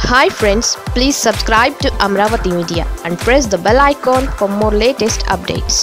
Hi friends please subscribe to Amaravati media and press the bell icon for more latest updates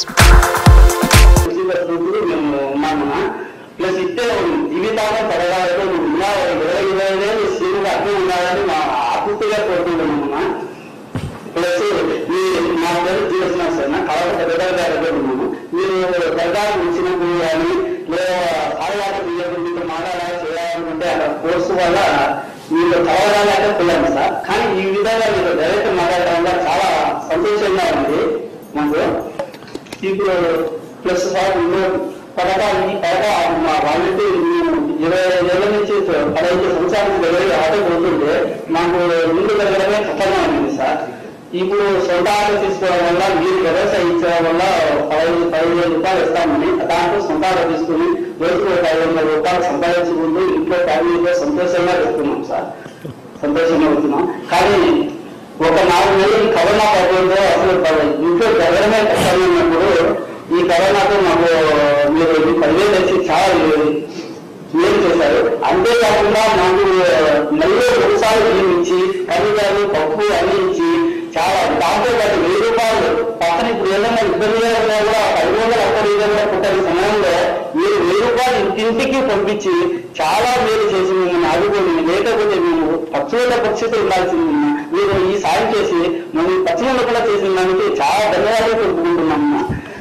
ఇప్పుడు మేము ఉన్నామన్నా plus ఇస్తే జీవితాంతం పెరగాలని ఉన్నా ఇరవై ఇరవై వేలు సీనియర్ అర్థం ఉండాలని మా ఆకృతిగా కోరుకుంటున్నామన్నా ప్లస్ ఈ మా పేరు చేస్తున్నాం సార్ నా కళ పెద్దగా గారు ఉన్నాము మీరు పెద్దగా ఇచ్చినప్పుడు కానీ లేదా సారవాట మీతో మాట్లాడాలి చేయాలనుకుంటే అక్కడ కోర్సు వల్ల మీరు చదవాలంటే పిల్లలు సార్ కానీ ఈ విధంగా మీరు డైరెక్ట్ మాట్లాడడం వల్ల చాలా సంతోషంగా ఉంది మాకు ఇప్పుడు ప్లస్ సార్ ఇందులో పథకాలు ఈ పథకాలు మా వాళ్ళకి ఇరవై ఏళ్ళ నుంచి పదహైదు సంవత్సరాల దగ్గర ఆటో పోతుంటే మాకు ముందు దగ్గరమే కష్టంగా ఉంది సార్ ఇప్పుడు సొంత ఆటో తీసుకోవడం వల్ల మీరు వ్యవసాయం ఇచ్చడం వల్ల పదహైదు పదిహేను వేల రూపాయలు ఇస్తామని దాంట్లో సొంత ఆటో తీసుకుని రోజుకు ఒక ఐదు వందల రూపాయలు సంపాదించుకుంటూ ఇంట్లో ఫ్యామిలీతో సంతోషంగా వెళ్తున్నాం సార్ సంతోషంగా వెళ్తున్నాం కానీ ఒక నాలుగు నెలలు కరోనా పడడంతో అసలు ప- ఇంట్లో జరగడమే కష్టంగా ఉన్నప్పుడు ఈ కరోనాతో మాకు మీరు ఈ పదివేలు వచ్చి చాలా మేలు చేశారు అంతేకాకుండా మాకు నెలలో ఒకసారి బియ్యం ఇచ్చి కనీసాలు పప్పు అన్ని ఇచ్చి చాలా దాంతో పాటు వెయ్యి రూపాయలు పక్కన ఇప్పుడు ఏదైనా ఇబ్బందిగా ఉన్నా కూడా పది వందలు అక్కడ ఏదైనా పుట్టిన సమయంలో మీరు వెయ్యి రూపాయలు ఇంటింటికి పంపించి చాలా మేలు చేసి మిమ్మల్ని ఆదుకోండి లేకపోతే మేము పచ్చుల పరిస్థితి ఉండాల్సింది మీరు ఈ సాయం చేసి మేము పశ్చిమ కూడా చేసిన దానికి చాలా ధన్యవాదాలు తెలుపుకుంటున్నాము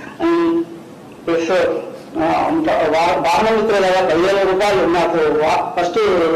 ప్లస్ బాలమిత్రుల పదివేల రూపాయలు నాకు ఫస్ట్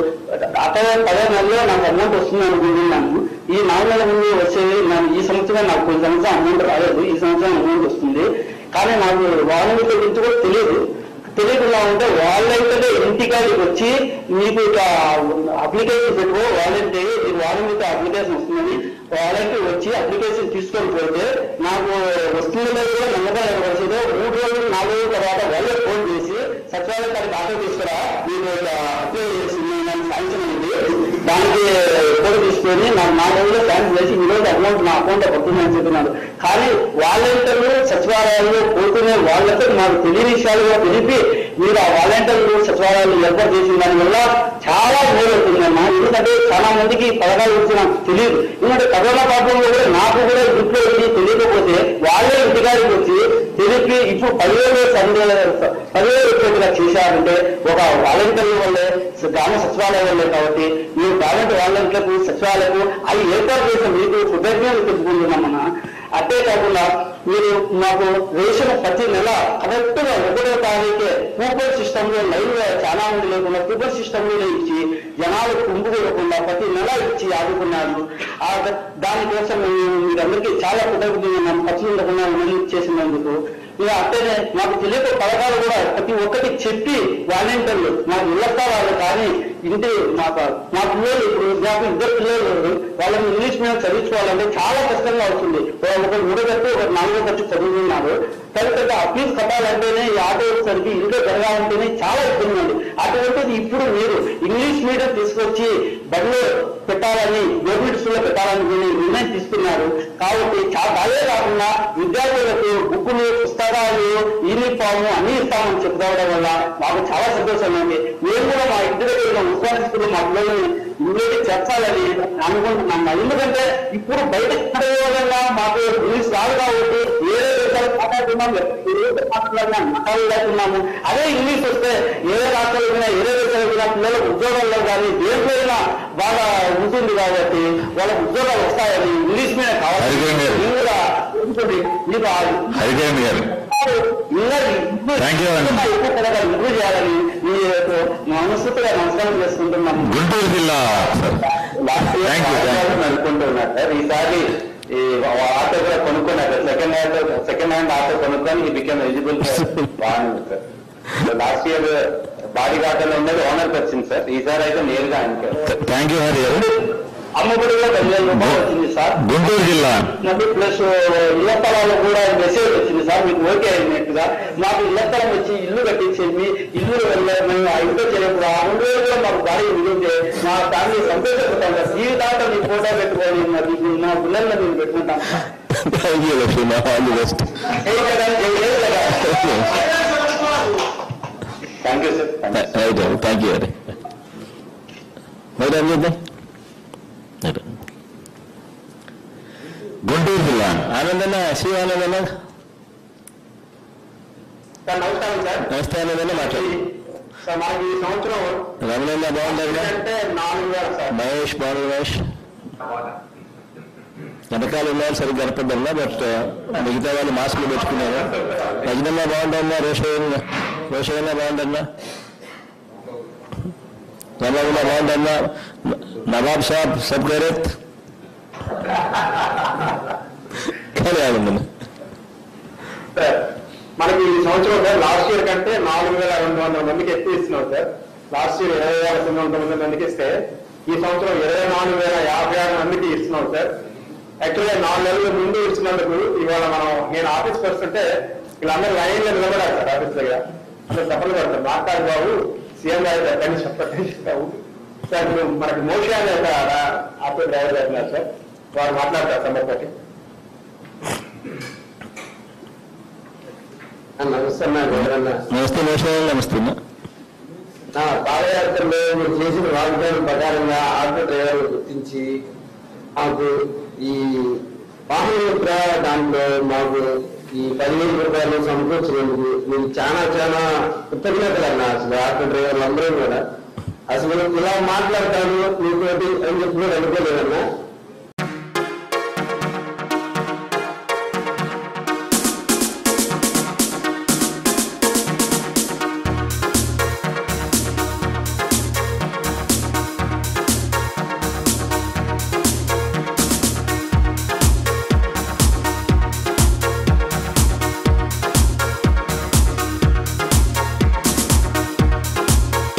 అటే పదే నెలలో నాకు అమౌంట్ వస్తుంది అనుకుంటున్నాను ఈ నాలుగు నెలల ముందు వచ్చేది నాకు ఈ సంవత్సరం నాకు కొన్ని సంవత్సరం అమౌంట్ రాలేదు ఈ సంవత్సరం అమౌంట్ వస్తుంది కానీ నాకు బాలమిత్రుల గురించి కూడా తెలియదు తెలియకుండా ఉంటే వాళ్ళైతే ఇంటికాడికి వచ్చి మీకు ఇక అప్లికేషన్ పెట్టుకో వాళ్ళంటే మీరు వాళ్ళ మీద అప్లికేషన్ వస్తుందని వాళ్ళకి వచ్చి అప్లికేషన్ తీసుకొని పోతే నాకు వస్తుందో లేదో కూడా నమ్మకం వచ్చిందో మూడు రోజులు నాలుగు రోజుల తర్వాత వాళ్ళే ఫోన్ చేసి సచివాలయం కాడికి ఆటో తీసుకురా మీకు ఇక అప్లై చేసింది నాకు శాంక్షన్ అయింది దానికి ఫోటో తీసుకొని నాకు నాలుగు రోజులు శాంక్షన్ చేసి ఈ రోజు అమౌంట్ నా అకౌంట్ పడుతుందని చెప్తున్నారు కానీ వాలంటీర్లు సచివాలయాల్లో పోతూనే వాళ్ళతో మాకు తెలియని విషయాలు కూడా తెలిపి మీరు ఆ వాలంటీర్లు సచివాలయాలు ఏర్పాటు చేసిన దాని వల్ల చాలా మేలు అవుతుందమ్మా ఎందుకంటే చాలా మందికి పథకాల గురించి నాకు తెలియదు ఎందుకంటే కరోనా ప్రాబ్లంలో కూడా నాకు కూడా ఇంట్లో వెళ్ళి తెలియకపోతే వాళ్ళే ఇంటికాడికి వచ్చి తెలిపి ఇప్పుడు పదివేలు సందే పదివేలు వచ్చేట్టుగా చేశారంటే ఒక వాలంటీర్ల వల్లే గ్రామ సచివాలయం వల్లే కాబట్టి మీరు వాలంటీర్ వాలంటీర్లకు సచివాలయకు అవి ఏర్పాటు చేసిన మీకు కృతజ్ఞతలు తెలుపుకుంటున్నామన్నా అంతే కాకుండా మీరు మాకు రేషన్ ప్రతి నెల కరెక్ట్ గా ఒకటో తారీఖే కూపన్ సిస్టమ్ లో లైవ్ గా చాలా మంది లేకుండా కూపన్ సిస్టమ్ లోనే ఇచ్చి జనాలు కుంభుకోకుండా ప్రతి నెల ఇచ్చి ఆదుకున్నారు ఆ ద- దానికోసం మేము మీరందరికీ చాలా కృతజ్ఞతలు ఖర్చు ఉండకుండా మళ్ళీ చేసినందుకు ఇక అంటేనే మాకు తెలియక పథకాలు కూడా ప్రతి ఒక్కటి చెప్పి వాలంటీర్లు మాకు ఇళ్ల స్థలాలు కానీ ఇంటి మాకు మా పిల్లలు ఇప్పుడు నాకు ఇద్దరు పిల్లలు వాళ్ళని ఇంగ్లీష్ మీడియం చదివించుకోవాలంటే చాలా కష్టంగా అవుతుంది ఒకరు మూడో ఖర్చు ఒకరు నాలుగో ఖర్చు చదువుతున్నారు తర్వాత అఫీస్ కట్టాలంటేనే ఈ ఆటో సరికి ఇంట్లో జరగాలంటేనే చాలా ఇబ్బంది ఉంది అటువంటిది ఇప్పుడు మీరు ఇంగ్లీష్ మీడియం తీసుకొచ్చి బడిలో పెట్టాలని గవర్నమెంట్ స్కూల్లో పెట్టాలని మీరు నిర్ణయం తీసుకున్నారు కాబట్టి చాలా అదే కాకుండా విద్యార్థులకు బుక్కులు పుస్తకాలు యూనిఫామ్ అన్ని ఇస్తామని చెప్పుకోవడం వల్ల మాకు చాలా సంతోషంగా ఉంది మేము కూడా మా ఇంటి దగ్గర ఉన్న ఉస్మాన్ స్కూల్ మా పిల్లల్ని ఇంగ్లీష్ చేర్చాలని అనుకుంటున్నాం ఎందుకంటే ఇప్పుడు బయట విధంగా మాకు ఇంగ్లీష్ రాదు కాబట్టి వేరే దేశాలు మాట్లాడుతున్నాం మాట్లాడుతున్నాం మాట్లాడలేకున్నాము అదే ఇంగ్లీష్ వస్తే ఏదే రాష్ట్రాలు పోయినా ఏదే దేశాలు పోయినా పిల్లలకు ఉద్యోగాల్లో కానీ దేంట్లో అయినా బాగా ఉంటుంది కాబట్టి వాళ్ళకి ఉద్యోగాలు వస్తాయని ఇంగ్లీష్ మీద కావాలి అడిగాను మీరు. మీరు కూడా ఉంటుంది. మీకు ఆ హరికేన్ గారు Thank you అండి. ఎక్కువ పథకాలు ఇంప్రూవ్ చేయాలని మీ మనస్ఫూర్తిగా నమస్కారం చేసుకుంటున్నాను గుంటూరు జిల్లా sir last year Thank you, thank you. అనుకుంటున్నారు సార్ ఈసారి ఈ ఆటో కూడా కొనుక్కున్నారు second hand second hand auto కొనుక్కొని ఈ బికమ్ ఎలిజిబుల్ బాగుంది సార్ లాస్ట్ ఇయర్ బాడీ ఆటోలో ఉన్నది ఓనర్కి వచ్చింది సార్ ఈసారి అయితే నేరుగా ఆయనకే థ్యాంక్ యూ హరి గారు అమ్మఒడి కూడా పదివేల రూపాయలు వచ్చింది సార్ గుంటూరు జిల్లా నాకు ప్లస్ ఇళ్ల స్థలాలకు కూడా మెసేజ్ వచ్చింది సార్ మీకు ఓకే అయినట్టుగా మాకు ఇళ్ల స్థలం వచ్చి ఇల్లు కట్టించేది ఇల్లు వెళ్ళే మేము ఆ ఇంట్లో చేయప్పుడు ఆ రెండు రోజులు కూడా మాకు బాడీ మిగిలితే మా ఫ్యామిలీ సంతోషపడతాం సార్ జీవితాంతం మీ ఫోటో పెట్టుకొని మరి ఇప్పుడు మా పిల్లల్ని మేము పెట్టుకుంటాం thank you Lakshmi all the best thank you sir right thank you Hari మరి ఏం చేద్దాం సరే. గుంటూరు జిల్లా ఆనందన్న శివ ఆనందన్న సార్ నమస్కారం సార్ నమస్తే ఆనందన్న మాట్లాడు సార్ మాకు ఈ సంవత్సరం రమణన్న బాగుండగా అంటే నాలుగు వేలు సార్ మహేష్ బాబు మహేష్ వెనకాల ఉన్నారు సరిగ్గా కనపడ్డన్నా బట్ మిగతా వాళ్ళు మాస్కులు పెట్టుకున్నారు రజనన్న బాగుండన్నా రోషయ్య రోషయ్యన్న బాగుండన్నా రమణ బాగుండన్నా నవాబ్ సాబ్ సబ్ గైరత్ కానీ ఆనందన్న సార్ మనకి ఈ సంవత్సరం సార్ లాస్ట్ ఇయర్ కంటే నాలుగు వేల రెండు వందల మందికి ఎక్కువ ఇస్తున్నాం సార్ లాస్ట్ ఇయర్ ఇరవై వేల తొమ్మిది వందల మంది మందికి ఇస్తే ఈ సంవత్సరం ఇరవై నాలుగు వేల యాభై ఆరు మందికి ఇస్తున్నాం సార్ యాక్చువల్గా నాలుగు నెలల ముందు ఇచ్చినందుకు ఇవాళ మనం నేను ఆఫీస్ వస్తుంటే వీళ్ళందరూ లైన్ లో నిలబడారు సార్ ఆఫీస్ దగ్గర అందరూ చెప్పలు పడతారు మాట్లాడు బాబు సీఎం గారు చెప్పండి చెప్పండి చెప్తావు సార్ ఇప్పుడు మనకి మోషి అనే ఒక ఆఫీస్ డ్రైవర్ గారు ఉన్నారు సార్ వారు మాట్లాడతారు సంబంధపట్టి నమస్తే అన్న గౌరన్న నమస్తే రోషయ్య నమస్తే నా పాదయాత్రలో మీరు చేసిన వాగ్దానం ప్రకారంగా ఆటో డ్రైవర్ గుర్తించి మాకు ఈ వాహనమిత్ర దాంట్లో మాకు ఈ పదివేల రూపాయలు సమకూర్చినందుకు మీకు చాలా చాలా కృతజ్ఞతలు అన్న అసలు ఆటో డ్రైవర్లు అందరూ కూడా అసలు ఇలా మాట్లాడతాను మీతోటి అని చెప్పి కూడా అనుకోలేదన్నా